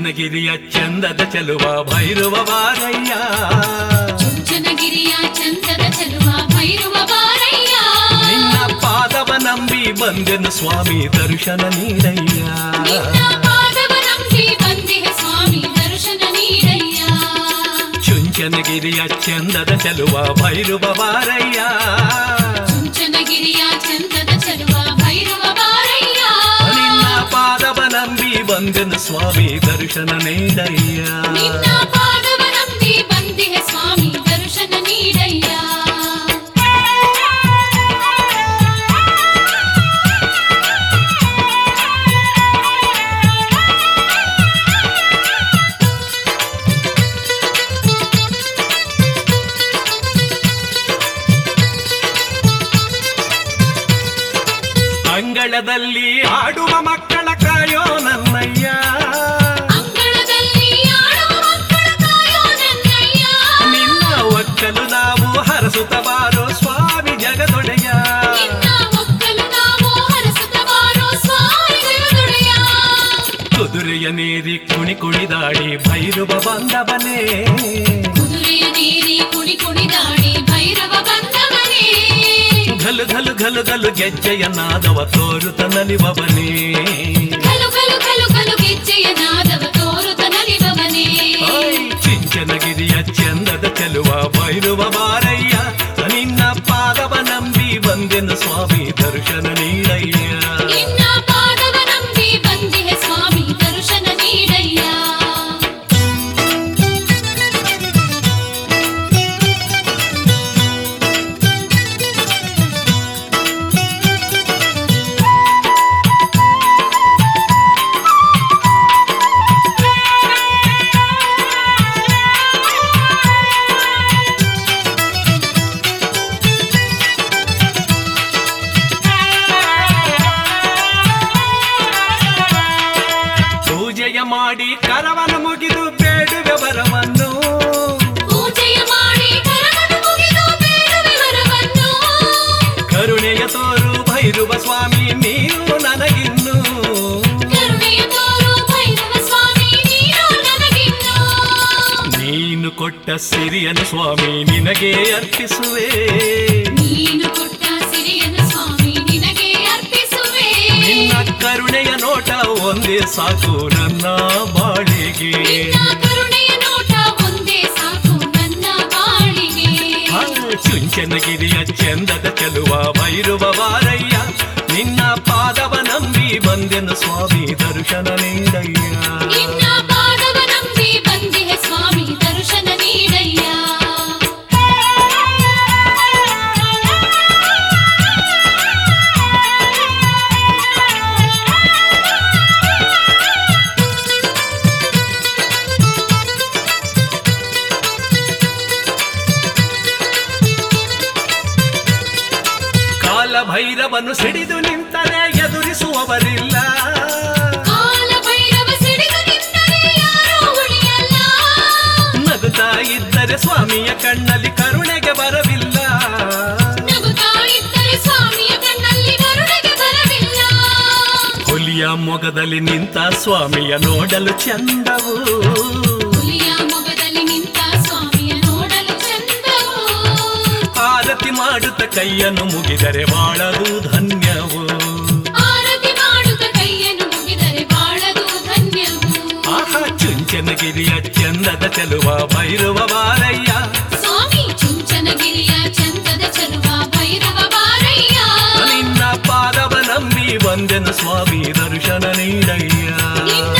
ಚುಂಚನಗಿರಿಯ ಚಂದದ ಚೆಲುವ ಭೈರವ ಬಾರಯ್ಯ ಚುಂಚನಗಿರಿಯ ಚಂದದ ಚೆಲುವ ಭೈರವ ಬಾರಯ್ಯ ನಿನ್ನ ಪಾದವ ನಂಬಿ ಬಂದೆನು ಸ್ವಾಮಿ ದರ್ಶನ ನೀಡಯ್ಯ ನಿನ್ನ ಪಾದವ ನಂಬಿ ಬಂದಿಹ ಸ್ವಾಮಿ ದರ್ಶನ ನೀಡಯ್ಯ ಚುಂಚನಗಿರಿಯ ಚಂದದ ಚೆಲುವ ಭೈರವ ಬಾರಯ್ಯ ಚುಂಚನಗಿರಿಯ ಚಂದದ ಚೆಲುವ ಭೈರವ ಬಾರಯ್ಯ ನಿನ್ನ ಪಾದವ ನಂಬಿ ಬಂದೆನು ಸ್ವಾಮಿ ದರ್ಶನ ನೀಡಯ್ಯ ನಿನ್ನ ಪಾದವ ನಂಬಿ ಬಂದಿಹ ಸ್ವಾಮಿ ದರ್ಶನ ನೀಡಯ್ಯ ಅಂಗಳದಲ್ಲಿ ಆಡುವ ಮಕ್ಕಳ ಕಾಯೋ ನನ್ನಯ್ಯ ಅಂಗಳದಲ್ಲಿ ಆಡುವ ಮಕ್ಕಳ ಕಾಯೋ ನನ್ನಯ್ಯ ನಿನ್ನ ಒಕ್ಕಲು ನಾವು ಹರಸುತ್ತ ಬಾರೋ ಸ್ವಾಮಿ ಜಗದೊಡೆಯ ನಿನ್ನ ಒಕ್ಕಲು ನಾವು ಹರಸುತ್ತ ಬಾರೋ ಸ್ವಾಮಿ ಜಗದೊಡೆಯ ಕುದುರೆಯ ನೀರಿ ಕುಣಿ ಕುಣಿದಾಡಿ ಭೈರವ ಬಂದವನೇ ಕುದುರೆಯ ನೀರಿ ಕುಣಿ ಕುಣಿದಾಡಿ ಭೈರವ ಬಂದವನೇ ಘಲು ಘಲು ಘಲು ಘಲು ಗೆಜ್ಜೆಯ ನಾದವ ತೋರುತ ನಲಿಬವನೇ ಗಲು ಗಲು ಗಲು ಗಲು ಗೆಜ್ಜೆಯ ನಾದವ ತೋರುತ ನಲಿಬವನೇ ಓಯ್ ಚಿಂಚನಗಿರಿಯ ಚಂದದ ಚೆಲುವ ಭೈರವ ಬಾರಯ್ಯ ನಿನ್ನ ಪಾದವ ನಂಬಿ ಬಂದೆನು ಸ್ವಾಮಿ ದರ್ಶನ ನೀಡಯ್ಯ ನಿನ್ನ ಪಾದವ ನಂಬಿ ಬಂದಿಹ ಸ್ವಾಮಿ ದರ್ಶನ ನೀಡಯ್ಯ ಪೂಜೆಯ ಮಾಡಿ ಕರವನ್ನು ಮುಗಿದು ಬೇಡುವೆ ವರವನ್ನು ಪೂಜೆಯ ಮಾಡಿ ಕರವನ್ನು ಮುಗಿದು ಬೇಡುವೆ ವರವನ್ನು ಕರುಣೆಯ ತೋರು ಭೈರವ ಸ್ವಾಮಿ ನೀನು ನನಗಿನ್ನು ಕರುಣೆಯ ತೋರು ಭೈರವ ಸ್ವಾಮಿ ನೀನು ನನಗಿನ್ನು ನೀನು ಕೊಟ್ಟ ಸಿರಿಯನು ಸ್ವಾಮಿ ನಿನಗೆ ಅರ್ಪಿಸುವೆ ನೀನು ಕೊಟ್ಟ ಸಿರಿಯನ್ನು ಸ್ವಾಮಿ ನಿನಗೆ ಅರ್ಪಿಸುವೆ ನಿನ್ನ ಕರುಣೆಯ ನೋಟ ಒಂದೇ ಸಾಕು ನನ್ನ ಬಾಳಿಗೆ ನಿನ್ನ ಕರುಣೆಯ ನೋಟ ಒಂದೇ ಸಾಕು ನನ್ನ ಬಾಳಿಗೆ ಆ ಚುಂಚನಗಿರಿಯ ಚಂದದ ಚೆಲುವ ಭೈರವ ಬಾರಯ್ಯ ನಿನ್ನ ಪಾದವ ನಂಬಿ ಬಂದೆನು ಸ್ವಾಮಿ ದರ್ಶನ ನೀಡಯ್ಯ ನಿನ್ನ ಪಾದವ ನಂಬಿ ಬಂದಿಹ ಸ್ವಾಮಿ ದರ್ಶನ ನೀಡಯ್ಯ ಕಾಲ ಭೈರವನು ಸಿಡಿದು ನಿಂತರೆ ಎದುರಿಸುವವರಿಲ್ಲ ಕಾಲ ಭೈರವ ಸಿಡಿದು ನಿಂತರೆ ಯಾರೂ ಉಳಿಯಲ್ಲ ನಗುತ್ತಾ ಇದ್ದರೆ ಸ್ವಾಮಿಯ ಕಣ್ಣಲ್ಲಿ ಕರುಣೆಗೆ ಬರವಿಲ್ಲ ನಗುತ್ತಾ ಇದ್ದರೆ ಸ್ವಾಮಿಯ ಕಣ್ಣಲ್ಲಿ ಕರುಣೆಗೆ ಬರವಿಲ್ಲ ಹುಲಿಯ ಮೊಗದಲ್ಲಿ ನಿಂತ ಸ್ವಾಮಿಯ ನೋಡಲು ಚಂದವು ಹುಲಿಯ ಮೊಗದಲ್ಲಿ ನಿಂತ ಸ್ವಾಮಿಯ ನೋಡಲು ಚಂದವು ಆರತಿ ಮಾಡುತ್ತ ಕೈಯನ್ನು ಮುಗಿದರೆ ಬಾಳದು ಧನ್ಯವು ಆರತಿ ಮಾಡುತ್ತ ಕೈಯನ್ನು ಮುಗಿದರೆ ಬಾಳದು ಧನ್ಯವು ಆಹಾ ಚುಂಚನಗಿರಿಯ ಚಂದದ ಚೆಲುವ ಭೈರವ ಬಾರಯ್ಯ ಸ್ವಾಮಿ ಚುಂಚನಗಿರಿಯ ಚಂದದ ಚೆಲುವ ಭೈರವ ಬಾರಯ್ಯ ನಿನ್ನ ಪಾದವ ನಂಬಿ ಬಂದೆನು ಸ್ವಾಮಿ ದರ್ಶನ ನೀಡಯ್ಯ ನಿನ್ನ